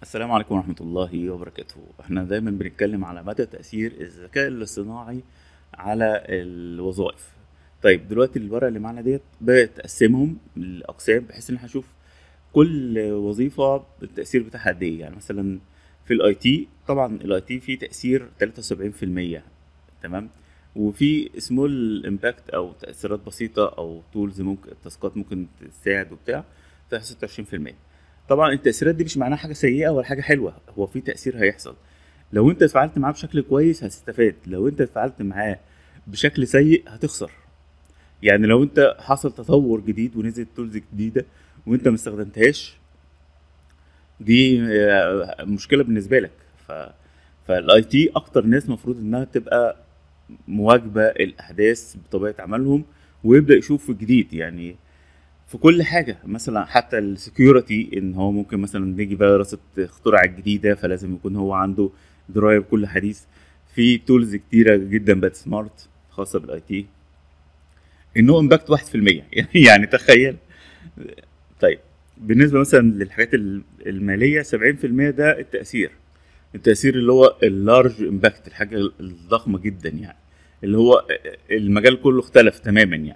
السلام عليكم ورحمة الله وبركاته احنا دايما بنتكلم على مدى تأثير الذكاء الاصطناعي على الوظائف طيب دلوقتي الورقة اللي معانا ديت بتقسمهم لأقسام بحيث ان احنا نشوف كل وظيفة التأثير بتاعها قد ايه يعني مثلا في الاي تي طبعا الاي تي فيه تأثير 73% تمام وفي سمول امباكت او تأثيرات بسيطة او تولز ممكن تاسكات ممكن تساعد وبتاع 26% طبعا التأثيرات دي مش معناها حاجة سيئة ولا حاجة حلوة هو في تأثير هيحصل لو انت اتفاعلت معاه بشكل كويس هتستفاد لو انت اتفاعلت معاه بشكل سيء هتخسر يعني لو انت حصل تطور جديد ونزلت تولز جديدة وانت ما استخدمتهاش دي آه، مشكلة بالنسبة لك ف فالاي تي اكتر ناس مفروض انها تبقى مواكبة الاحداث بطبيعة عملهم ويبدأ يشوف جديد يعني في كل حاجه مثلا حتى السكيورتي ان هو ممكن مثلا نيجي فيروس اخترع جديده فلازم يكون هو عنده درايه بكل حديث في تولز كتيره جدا بقت سمارت خاصه بالاي تي النو امباكت 1% يعني تخيل طيب بالنسبه مثلا للحاجات الماليه 70% ده التاثير التاثير اللي هو اللارج امباكت الحاجه الضخمه جدا يعني اللي هو المجال كله اختلف تماما يعني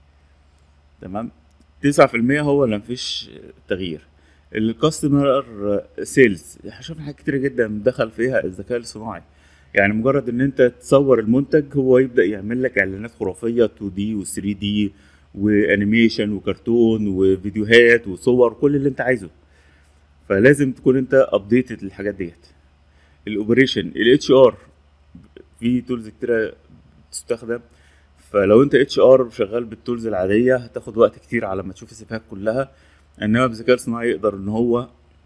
تمام 9% هو اللي مفيش تغيير الكاستمر سيلز شفنا حاجات كتيرة جدا دخل فيها الذكاء الصناعي يعني مجرد ان انت تصور المنتج هو يبدا يعمل لك اعلانات خرافيه 2 دي و 3 دي وانيميشن وكرتون وفيديوهات وصور كل اللي انت عايزه فلازم تكون انت ابديتد للحاجات ديت الاوبريشن الاتش ار في تولز كتيره تستخدم فلو انت اتش ار شغال بالتولز العاديه هتاخد وقت كتير على ما تشوف السيفيهات كلها انما بالذكاء الصناعي يقدر ان هو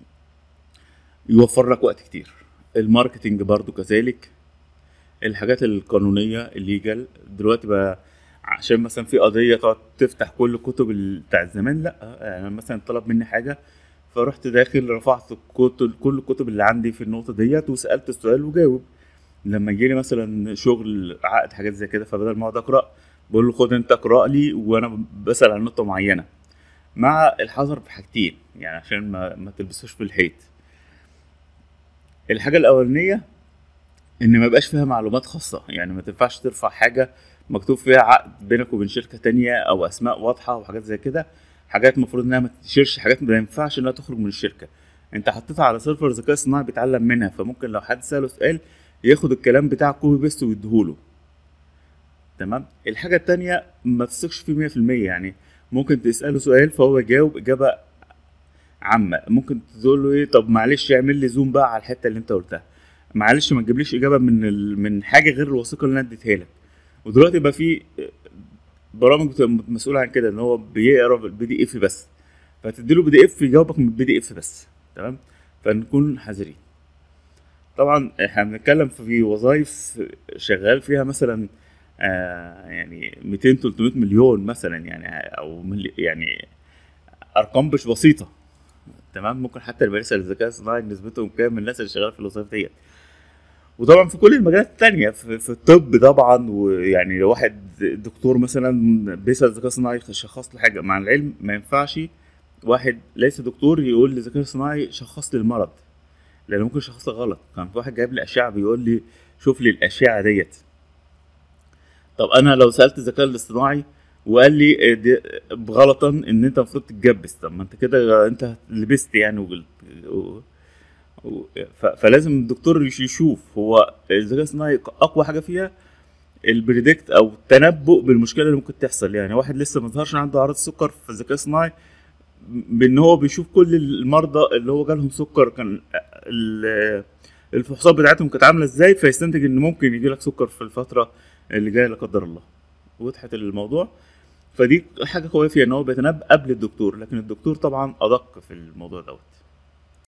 يوفر لك وقت كتير الماركتينج برضو كذلك الحاجات القانونيه الليجال دلوقتي بقى عشان مثلا في قضيه تقعد تفتح كل الكتب بتاع زمان لا يعني مثلا طلب مني حاجه فرحت داخل رفعت كل الكتب اللي عندي في النقطه ديت وسالت السؤال وجاوب لما يجي لي مثلا شغل عقد حاجات زي كده فبدل ما اقعد اقرا بقول له خد انت اقرا لي وانا بسال عن نقطه معينه مع الحذر في حاجتين يعني عشان ما, ما تلبسوش في الحيط الحاجه الاولانيه ان ما يبقاش فيها معلومات خاصه يعني ما تنفعش ترفع حاجه مكتوب فيها عقد بينك وبين شركه تانية او اسماء واضحه وحاجات زي كده حاجات المفروض انها ما تشيرش حاجات ما ينفعش انها تخرج من الشركه انت حطيتها على سيرفر ذكاء صناعي بيتعلم منها فممكن لو حد ساله سؤال ياخد الكلام بتاع كوبي بيست ويديهوله تمام الحاجه التانية ما تثقش فيه 100% يعني ممكن تساله سؤال فهو يجاوب اجابه عامه ممكن تقول له ايه طب معلش اعمل لي زوم بقى على الحته اللي انت قلتها معلش ما تجيبليش اجابه من ال... من حاجه غير الوثيقه اللي انا اديتها لك ودلوقتي بقى في برامج بتبقى مسؤوله عن كده ان هو بيقرا البي دي اف بس فتديله بي دي اف يجاوبك من البي دي اف بس تمام فنكون حذرين طبعا احنا بنتكلم في وظائف شغال فيها مثلا آه يعني 200 300 مليون مثلا يعني او ملي يعني ارقام مش بسيطه تمام ممكن حتى اللي بيسال الذكاء الصناعي نسبتهم كام من الناس اللي شغاله في الوظائف ديت وطبعا في كل المجالات التانية في, في الطب طبعا ويعني لو واحد دكتور مثلا بيسال الذكاء الصناعي يشخص له حاجه مع العلم ما ينفعش واحد ليس دكتور يقول للذكاء الصناعي شخص لي المرض لان ممكن شخص غلط كان في واحد جايب لي اشعه بيقول لي شوف لي الاشعه ديت طب انا لو سالت الذكاء الاصطناعي وقال لي غلطا ان انت المفروض تتجبس طب ما انت كده انت لبست يعني وقلت و... و... ف... فلازم الدكتور يشوف هو الذكاء الصناعي اقوى حاجه فيها البريدكت او التنبؤ بالمشكله اللي ممكن تحصل يعني واحد لسه ما ظهرش عنده اعراض السكر في الذكاء الصناعي بان هو بيشوف كل المرضى اللي هو جالهم سكر كان الفحوصات بتاعتهم كانت عامله ازاي فيستنتج ان ممكن يجي لك سكر في الفتره اللي جايه لا قدر الله وضحت الموضوع فدي حاجه قويه فيها ان هو بيتنبأ قبل الدكتور لكن الدكتور طبعا ادق في الموضوع دوت